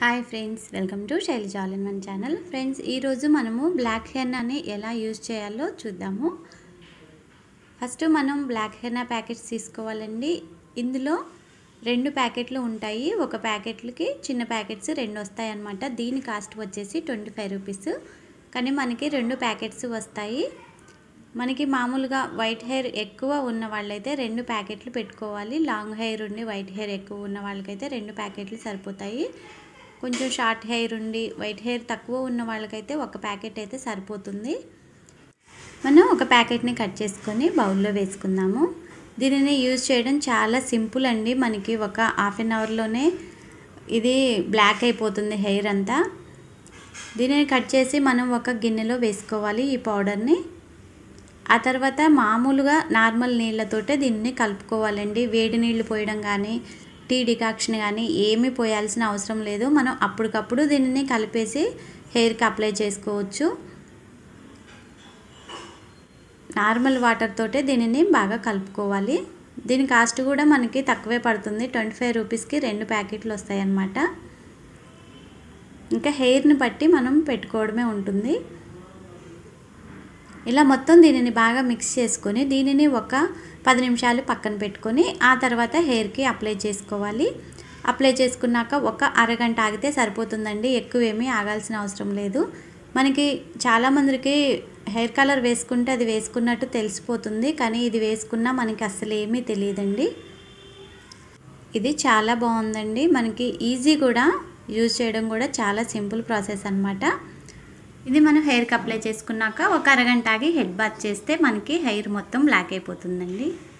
hi friends welcome to Sailaja all in one channel friends ఈరోజు మనము black హెన్నాని ఎలా use చేయాలో చూద్దాము ఫస్ట్ మనం బ్లాక్ హెన్నా ప్యాకెట్స్ తీసుకోవాలండి ఇందులో రెండు ప్యాకెట్లు ఉంటాయి ఒక ప్యాకెట్లకి చిన్న ప్యాకెట్స్ రెండు వస్తాయి అన్నమాట దీని కాస్ట్ వచ్చేసి ట్వంటీ ఫైవ్ రూపీస్ కానీ మనకి రెండు ప్యాకెట్స్ వస్తాయి మనకి మామూలుగా వైట్ హెయిర్ ఎక్కువ ఉన్న వాళ్ళైతే రెండు ప్యాకెట్లు పెట్టుకోవాలి లాంగ్ హెయిర్ ఉండి వైట్ హెయిర్ ఎక్కువ ఉన్న వాళ్ళకైతే రెండు ప్యాకెట్లు సరిపోతాయి కొంచెం షార్ట్ హెయిర్ ఉండి వైట్ హెయిర్ తక్కువ ఉన్న వాళ్ళకైతే ఒక ప్యాకెట్ అయితే సరిపోతుంది మనం ఒక ప్యాకెట్ని కట్ చేసుకొని బౌల్లో వేసుకుందాము దీనిని యూజ్ చేయడం చాలా సింపుల్ అండి మనకి ఒక హాఫ్ అన్ అవర్లోనే ఇది బ్లాక్ అయిపోతుంది హెయిర్ అంతా దీనిని కట్ చేసి మనం ఒక గిన్నెలో వేసుకోవాలి ఈ పౌడర్ని ఆ తర్వాత మామూలుగా నార్మల్ నీళ్ళతోటే దీన్ని కలుపుకోవాలండి వేడి నీళ్ళు పోయడం కానీ టీ డికాక్షన్ కానీ ఏమీ పోయాల్సిన అవసరం లేదు మనం అప్పటికప్పుడు దీనిని కలిపేసి హెయిర్కి అప్లై చేసుకోవచ్చు నార్మల్ వాటర్ తోటే దీనిని బాగా కలుపుకోవాలి దీని కాస్ట్ కూడా మనకి తక్కువే పడుతుంది ట్వంటీ ఫైవ్ రూపీస్కి రెండు ప్యాకెట్లు వస్తాయి అన్నమాట ఇంకా హెయిర్ని బట్టి మనం పెట్టుకోవడమే ఉంటుంది ఇలా మొత్తం దీనిని బాగా మిక్స్ చేసుకొని దీనిని ఒక పది నిమిషాలు పక్కన పెట్టుకొని ఆ తర్వాత హెయిర్కి అప్లై చేసుకోవాలి అప్లై చేసుకున్నాక ఒక అరగంట ఆగితే సరిపోతుందండి ఎక్కువ ఏమీ ఆగాల్సిన అవసరం లేదు మనకి చాలామందికి హెయిర్ కలర్ వేసుకుంటే అది వేసుకున్నట్టు తెలిసిపోతుంది కానీ ఇది వేసుకున్నా మనకి అసలు ఏమీ తెలియదండి ఇది చాలా బాగుందండి మనకి ఈజీ కూడా యూజ్ చేయడం కూడా చాలా సింపుల్ ప్రాసెస్ అనమాట ఇది మనం హెయిర్కి అప్లై చేసుకున్నాక ఒక అరగంట ఆగి హెడ్ బాత్ చేస్తే మనకి హెయిర్ మొత్తం బ్లాక్ అయిపోతుందండి